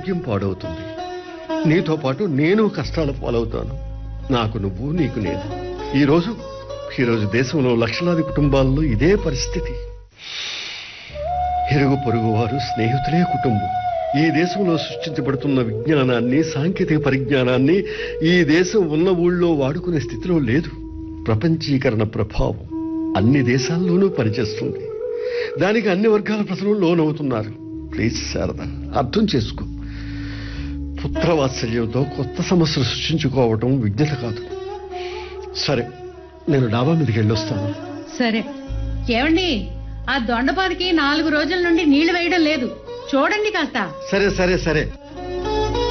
ఆరోగ్యం పాడవుతుంది నీతో పాటు నేను కష్టాల పాలవుతాను నాకు నువ్వు నీకు నేను ఈరోజు ఈరోజు దేశంలో లక్షలాది కుటుంబాల్లో ఇదే పరిస్థితి ఇరుగు పొరుగు వారు స్నేహితులే కుటుంబం ఈ దేశంలో సృష్టించబడుతున్న విజ్ఞానాన్ని సాంకేతిక పరిజ్ఞానాన్ని ఈ దేశం ఉన్న ఊళ్ళో వాడుకునే స్థితిలో లేదు ప్రపంచీకరణ ప్రభావం అన్ని దేశాల్లోనూ పనిచేస్తుంది దానికి అన్ని వర్గాల ప్రజలు లోనవుతున్నారు ప్లీజ్ శారద అర్థం చేసుకో పుత్రవాత్సల్యంతో కొత్త సమస్యలు సృష్టించుకోవటం విజ్ఞత కాదు సరే నేను డాబా మీదకి వెళ్ళొస్తాను సరే ఏమండి ఆ దొండపాదికి నాలుగు రోజుల నుండి నీళ్లు వేయడం లేదు చూడండి కాస్త సరే సరే సరే